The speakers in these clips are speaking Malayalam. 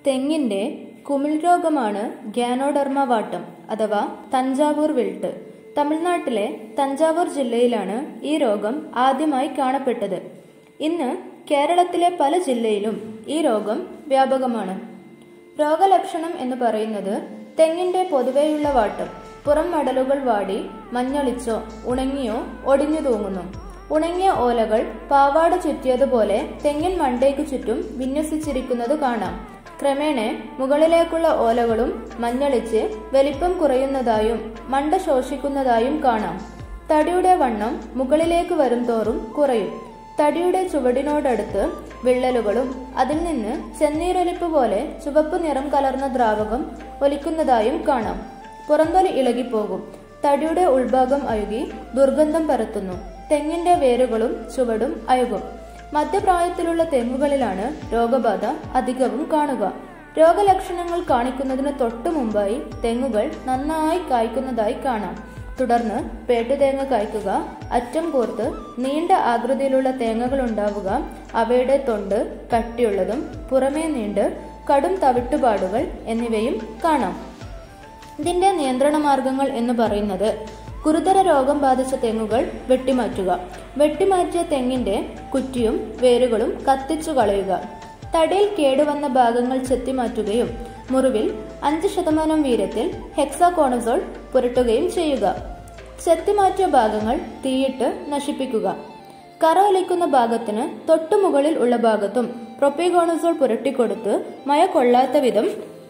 തെങ്ങിന്റെ കുമിൾ രോഗമാണ് ഗ്യാനോഡർമ വാട്ടം അഥവാ തഞ്ചാവൂർ വിൽട്ട് തമിഴ്നാട്ടിലെ തഞ്ചാവൂർ ജില്ലയിലാണ് ഈ രോഗം ആദ്യമായി കാണപ്പെട്ടത് ഇന്ന് കേരളത്തിലെ പല ജില്ലയിലും ഈ രോഗം വ്യാപകമാണ് രോഗലക്ഷണം എന്ന് പറയുന്നത് തെങ്ങിന്റെ പൊതുവെയുള്ള വാട്ടം പുറം മടലുകൾ വാടി മഞ്ഞളിച്ചോ ഉണങ്ങിയോ ഒടിഞ്ഞു തൂങ്ങുന്നു ഉണങ്ങിയ ഓലകൾ പാവാട ചുറ്റിയതുപോലെ തെങ്ങിൻ മണ്ടയ്ക്കു ചുറ്റും വിന്യസിച്ചിരിക്കുന്നത് കാണാം ക്രമേണ മുകളിലേക്കുള്ള ഓലകളും മഞ്ഞളിച്ച് വലിപ്പം കുറയുന്നതായും മണ്ട ശോഷിക്കുന്നതായും കാണാം തടിയുടെ വണ്ണം മുകളിലേക്ക് വരും തോറും കുറയും തടിയുടെ ചുവടിനോടടുത്ത് വിള്ളലുകളും അതിൽ നിന്ന് ചെന്നീരൊലിപ്പ് പോലെ ചുവപ്പ് നിറം കലർന്ന ദ്രാവകം ഒലിക്കുന്നതായും കാണാം പുറംതൊലി ഇളകിപ്പോകും തടിയുടെ ഉൾഭാഗം അഴുകി ദുർഗന്ധം പരത്തുന്നു തെങ്ങിന്റെ വേരുകളും ചുവടും അഴുകും മധ്യപ്രായത്തിലുള്ള തെങ്ങുകളിലാണ് രോഗബാധ അധികവും കാണുക രോഗലക്ഷണങ്ങൾ കാണിക്കുന്നതിന് തൊട്ടു മുമ്പായി തെങ്ങുകൾ നന്നായി കായ്ക്കുന്നതായി കാണാം തുടർന്ന് പേട്ടുതേങ്ങ കായ്ക്കുക അറ്റം കോർത്ത് നീണ്ട ആകൃതിയിലുള്ള തേങ്ങകൾ ഉണ്ടാവുക അവയുടെ തൊണ്ട് കട്ടിയുള്ളതും പുറമേ നീണ്ട് കടും തവിട്ടുപാടുകൾ എന്നിവയും കാണാം ഇതിന്റെ നിയന്ത്രണ മാർഗങ്ങൾ എന്ന് പറയുന്നത് ഗുരുതര രോഗം ബാധിച്ച തെങ്ങുകൾ വെട്ടിമാറ്റുക വെട്ടിമാറ്റിയ തെങ്ങിന്റെ കുറ്റിയും വേരുകളും കത്തിച്ചു കളയുക തടിയിൽ കേടുവന്ന ഭാഗങ്ങൾ ചെത്തിമാറ്റുകയും മുറിവിൽ അഞ്ച് ശതമാനം വീര്യത്തിൽ ഹെക്സാകോണസോൾ പുരട്ടുകയും ചെയ്യുക ചെത്തിമാറ്റിയ ഭാഗങ്ങൾ തീയിട്ട് നശിപ്പിക്കുക കറ ഒലിക്കുന്ന ഭാഗത്തിന് തൊട്ടുമുകളിൽ ഉള്ള ഭാഗത്തും പ്രൊപ്പിഗോണസോൾ പുരട്ടിക്കൊടുത്ത് മഴ കൊള്ളാത്ത വിധം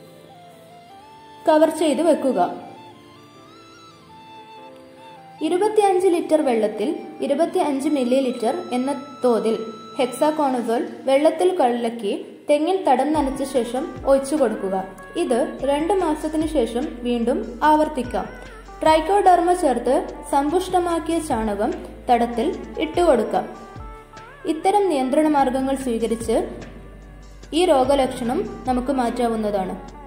കവർ ചെയ്ത് വെക്കുക ഇരുപത്തിയഞ്ച് ലിറ്റർ വെള്ളത്തിൽ ഇരുപത്തിയഞ്ച് മില്ലി ലിറ്റർ എന്ന തോതിൽ ഹെക്സാകോണസോൾ വെള്ളത്തിൽ കലക്കി തെങ്ങിൽ തടം നനച്ച ശേഷം ഒഴിച്ചു കൊടുക്കുക ഇത് രണ്ട് മാസത്തിനു ശേഷം വീണ്ടും ആവർത്തിക്കാം ട്രൈക്കോഡർമ ചേർത്ത് സമ്പുഷ്ടമാക്കിയ ചാണകം തടത്തിൽ ഇട്ടുകൊടുക്കാം ഇത്തരം നിയന്ത്രണ മാർഗങ്ങൾ സ്വീകരിച്ച് ഈ രോഗലക്ഷണം നമുക്ക് മാറ്റാവുന്നതാണ്